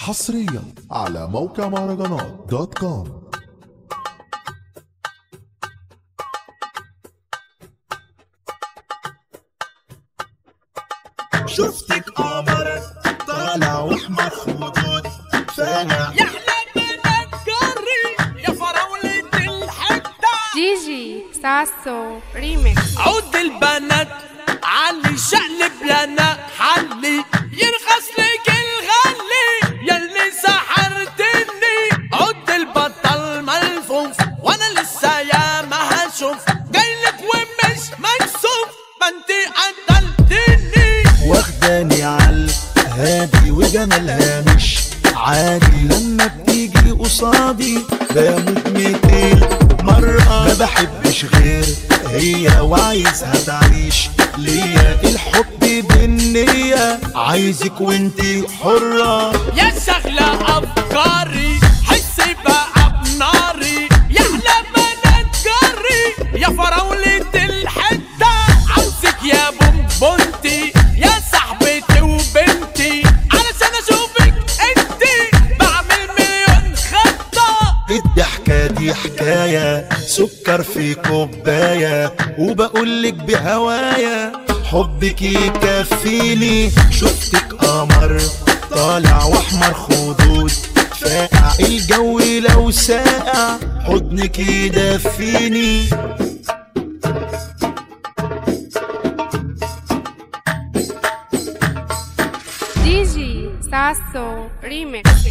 حصريا على موقع مهرجانات دوت كوم شفتك قمر طالع واحمر خدود فانا يا حلال الجري يا فراولة الحتة جيجي ساسو ريميكس عود البنات علي شقلب لنا حلي يرخص لك الغلي يلي سحرتني عود البطل ملفوف وانا لسه يا ما هشوف جايلك ومش مكسوف ما انت قتلتني واخداني عال هادي وجمالها مش عادي لما بتيجي قصادي بموت ميتين مرة ما بحبش غير هي وعايزها تعيش ليا الحب بالنية عايزك وانتي حرة يا شغلة أفكاري حسي بقى بناري يا أحلى بنات جري يا فراولة الحتة عاوزك يا بونبونتي يا صاحبتي وبنتي علشان أشوفك انتي بعمل مليون خطة الضحكة دي حكاية سكر في كوباية وبقولك بهوايا حبك يكفيني شفتك قمر طالع واحمر خدود فاقع الجو لو ساقع حضنك يدفيني جيجي ساسو ريميكس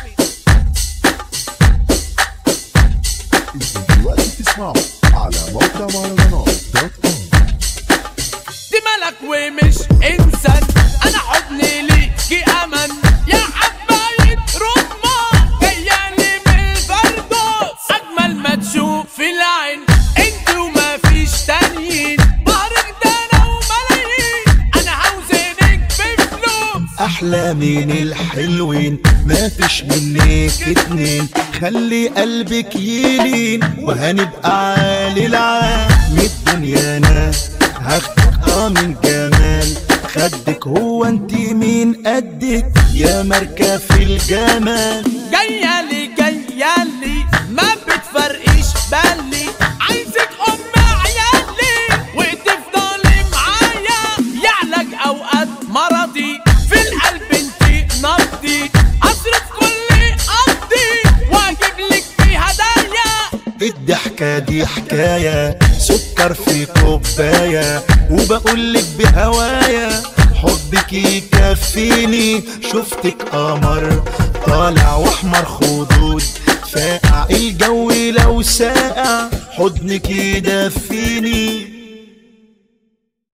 انتم دلوقتي بتسمعوا على موقع مهرجانات دوت كوم دي ملك ومش إنسان أنا حضني ليكي أمل يا حباية رمان جايالي من الفردوس أجمل ما تشوف العين انت وما فيش تانيين بحرك ده أنا وملايين أنا عاوزينك بفلوس احلى من الحلوين ما فيش منك اتنين خلي قلبك يلين وهنبقى عالي العام الدنيا انا هاخدك اه من جمال خدك هو انت مين قدك يا ماركة في الجمال جايالي جايالي ما بتفرقش بالي عايزك ام عيالي وتفضلي معايا يعلق اوقات مرضي في القلب انتي نبضي اصرف كل قبضي واجيب لك في هدايا الضحكة دي حكاية سكر في كوباية وبقولك بهوايا حبك يكفيني شفتك قمر طالع واحمر خدود فاقع الجو لو ساقع حضنك يدفيني